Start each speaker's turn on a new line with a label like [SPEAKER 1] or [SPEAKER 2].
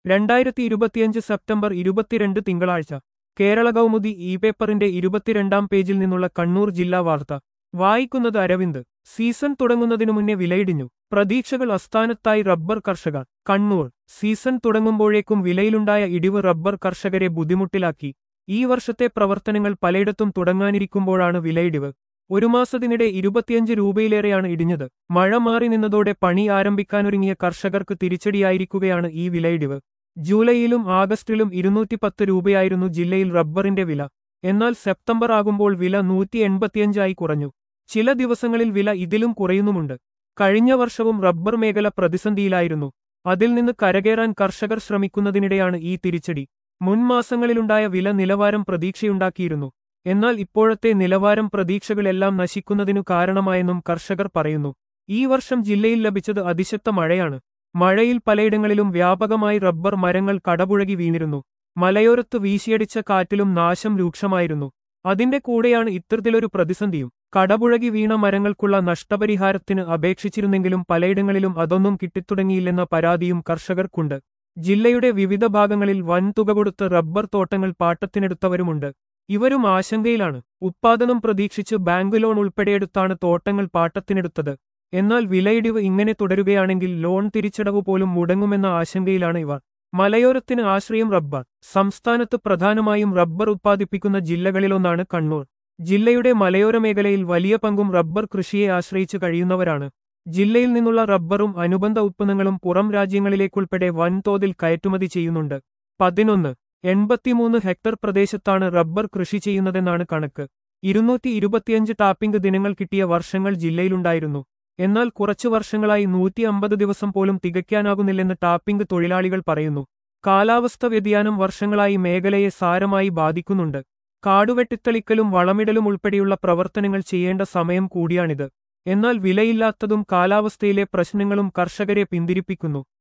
[SPEAKER 1] രണ്ടായിരത്തി ഇരുപത്തിയഞ്ച് സെപ്റ്റംബർ ഇരുപത്തിരണ്ട് തിങ്കളാഴ്ച കേരള കൗമുദി ഇ പേപ്പറിന്റെ ഇരുപത്തിരണ്ടാം പേജിൽ നിന്നുള്ള കണ്ണൂർ ജില്ലാ വാർത്ത വായിക്കുന്നത് അരവിന്ദ് സീസൺ തുടങ്ങുന്നതിനു മുന്നേ വിലയിടിഞ്ഞു പ്രതീക്ഷകൾ അസ്ഥാനത്തായി റബ്ബർ കർഷകർ കണ്ണൂർ സീസൺ തുടങ്ങുമ്പോഴേക്കും വിലയിലുണ്ടായ ഇടിവ് റബ്ബർ കർഷകരെ ബുദ്ധിമുട്ടിലാക്കി ഈ വർഷത്തെ പ്രവർത്തനങ്ങൾ പലയിടത്തും തുടങ്ങാനിരിക്കുമ്പോഴാണ് വിലയിടിവ് ഒരു മാസത്തിനിടെ ഇരുപത്തിയഞ്ച് രൂപയിലേറെയാണ് ഇടിഞ്ഞത് മഴ മാറി നിന്നതോടെ പണി ആരംഭിക്കാനൊരുങ്ങിയ കർഷകർക്ക് തിരിച്ചടിയായിരിക്കുകയാണ് ഈ വിലയിടിവ് ജൂലൈയിലും ആഗസ്റ്റിലും ഇരുന്നൂറ്റിപ്പത്ത് രൂപയായിരുന്നു ജില്ലയിൽ റബ്ബറിന്റെ വില എന്നാൽ സെപ്റ്റംബർ ആകുമ്പോൾ വില നൂറ്റി എൺപത്തിയഞ്ചായി കുറഞ്ഞു ചില ദിവസങ്ങളിൽ വില ഇതിലും കുറയുന്നുമുണ്ട് കഴിഞ്ഞ വർഷവും റബ്ബർ മേഖല പ്രതിസന്ധിയിലായിരുന്നു അതിൽ നിന്ന് കരകയറാൻ കർഷകർ ശ്രമിക്കുന്നതിനിടെയാണ് ഈ തിരിച്ചടി മുൻ മാസങ്ങളിലുണ്ടായ വില നിലവാരം പ്രതീക്ഷയുണ്ടാക്കിയിരുന്നു എന്നാൽ ഇപ്പോഴത്തെ നിലവാരം പ്രതീക്ഷകളെല്ലാം നശിക്കുന്നതിനു കാരണമായെന്നും കർഷകർ പറയുന്നു ഈ വർഷം ജില്ലയിൽ ലഭിച്ചത് അതിശക്ത മഴയാണ് മഴയിൽ പലയിടങ്ങളിലും വ്യാപകമായി റബ്ബർ മരങ്ങൾ കടപുഴകി വീണിരുന്നു മലയോരത്ത് വീശിയടിച്ച കാറ്റിലും നാശം രൂക്ഷമായിരുന്നു അതിന്റെ കൂടെയാണ് ഇത്തരത്തിലൊരു പ്രതിസന്ധിയും കടപുഴകി വീണ മരങ്ങൾക്കുള്ള നഷ്ടപരിഹാരത്തിന് അപേക്ഷിച്ചിരുന്നെങ്കിലും പലയിടങ്ങളിലും അതൊന്നും കിട്ടിത്തുടങ്ങിയില്ലെന്ന പരാതിയും കർഷകർക്കുണ്ട് ജില്ലയുടെ വിവിധ ഭാഗങ്ങളിൽ വൻതുക കൊടുത്ത് റബ്ബർ തോട്ടങ്ങൾ പാട്ടത്തിനെടുത്തവരുമുണ്ട് ഇവരും ആശങ്കയിലാണ് ഉത്പാദനം പ്രതീക്ഷിച്ച് ബാങ്ക് ലോൺ ഉൾപ്പെടെയെടുത്താണ് തോട്ടങ്ങൾ പാട്ടത്തിനെടുത്തത് എന്നാൽ വിലയിടിവ് ഇങ്ങനെ തുടരുകയാണെങ്കിൽ ലോൺ തിരിച്ചടവ് പോലും മുടങ്ങുമെന്ന ആശങ്കയിലാണ് ഇവർ മലയോരത്തിന് ആശ്രയം റബ്ബർ സംസ്ഥാനത്ത് പ്രധാനമായും റബ്ബർ ഉത്പാദിപ്പിക്കുന്ന ജില്ലകളിലൊന്നാണ് കണ്ണൂർ ജില്ലയുടെ മലയോര മേഖലയിൽ വലിയ പങ്കും റബ്ബർ കൃഷിയെ ആശ്രയിച്ച് കഴിയുന്നവരാണ് ജില്ലയിൽ നിന്നുള്ള റബ്ബറും അനുബന്ധ ഉത്പന്നങ്ങളും പുറം രാജ്യങ്ങളിലേക്കുൾപ്പെടെ വൻതോതിൽ കയറ്റുമതി ചെയ്യുന്നുണ്ട് പതിനൊന്ന് എൺപത്തിമൂന്ന് ഹെക്ടർ പ്രദേശത്താണ് റബ്ബർ കൃഷി ചെയ്യുന്നതെന്നാണ് കണക്ക് ഇരുന്നൂറ്റി ഇരുപത്തിയഞ്ച് ടാപ്പിംഗ് ദിനങ്ങൾ കിട്ടിയ വർഷങ്ങൾ ജില്ലയിലുണ്ടായിരുന്നു എന്നാൽ കുറച്ചു വർഷങ്ങളായി നൂറ്റി അമ്പത് ദിവസം പോലും തികയ്ക്കാനാകുന്നില്ലെന്ന് ടാപ്പിംഗ് തൊഴിലാളികൾ പറയുന്നു കാലാവസ്ഥ വ്യതിയാനം വർഷങ്ങളായി മേഖലയെ സാരമായി ബാധിക്കുന്നുണ്ട് കാടുവെട്ടിത്തെളിക്കലും വളമിടലും ഉൾപ്പെടെയുള്ള പ്രവർത്തനങ്ങൾ ചെയ്യേണ്ട സമയം കൂടിയാണിത് എന്നാൽ വിലയില്ലാത്തതും കാലാവസ്ഥയിലെ പ്രശ്നങ്ങളും കർഷകരെ പിന്തിരിപ്പിക്കുന്നു